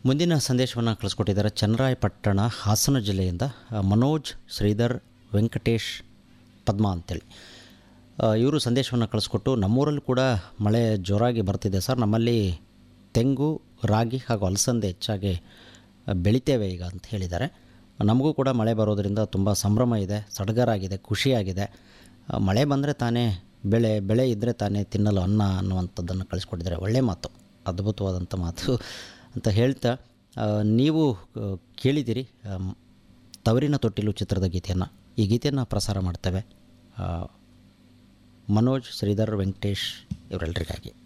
ಮುಂದಿನ ಸಂದೇಶವನ್ನು ಕಳಿಸ್ಕೊಟ್ಟಿದ್ದಾರೆ ಚನ್ನರಾಯಪಟ್ಟಣ ಹಾಸನ ಜಿಲ್ಲೆಯಿಂದ ಆ, ಮನೋಜ್ ಶ್ರೀಧರ್ ವೆಂಕಟೇಶ್ ಪದ್ಮ ಅಂತೇಳಿ ಇವರು ಸಂದೇಶವನ್ನು ಕಳಿಸ್ಕೊಟ್ಟು ನಮ್ಮೂರಲ್ಲೂ ಕೂಡ ಮಳೆ ಜೋರಾಗಿ ಬರ್ತಿದೆ ಸರ್ ನಮ್ಮಲ್ಲಿ ತೆಂಗು ರಾಗಿ ಹಾಗೂ ಅಲಸಂದೆ ಹೆಚ್ಚಾಗಿ ಆ, ಬೆಳಿತೇವೆ ಈಗ ಅಂತ ಹೇಳಿದ್ದಾರೆ ನಮಗೂ ಕೂಡ ಮಳೆ ಬರೋದರಿಂದ ತುಂಬ ಸಂಭ್ರಮ ಇದೆ ಸಡಗರ ಆಗಿದೆ ಖುಷಿಯಾಗಿದೆ ಆ, ಮಳೆ ಬಂದರೆ ತಾನೇ ಬೆಳೆ ಬೆಳೆ ಇದ್ದರೆ ತಾನೇ ತಿನ್ನಲು ಅನ್ನ ಅನ್ನುವಂಥದ್ದನ್ನು ಕಳಿಸ್ಕೊಟ್ಟಿದ್ದಾರೆ ಒಳ್ಳೆಯ ಮಾತು ಅದ್ಭುತವಾದಂಥ ಮಾತು ಅಂತ ಹೇಳ್ತಾ ಆ, ನೀವು ಆ, ಕೇಳಿದಿರಿ ಆಮ್, ತವರಿನ ತೊಟ್ಟಿಲು ಚಿತ್ರದ ಗೀತೆಯನ್ನು ಈ ಗೀತೆಯನ್ನು ಪ್ರಸಾರ ಮಾಡ್ತೇವೆ ಆ, ಮನೋಜ್ ಶ್ರೀಧರ್ ವೆಂಕಟೇಶ್ ಇವರೆಲ್ಲರಿಗಾಗಿ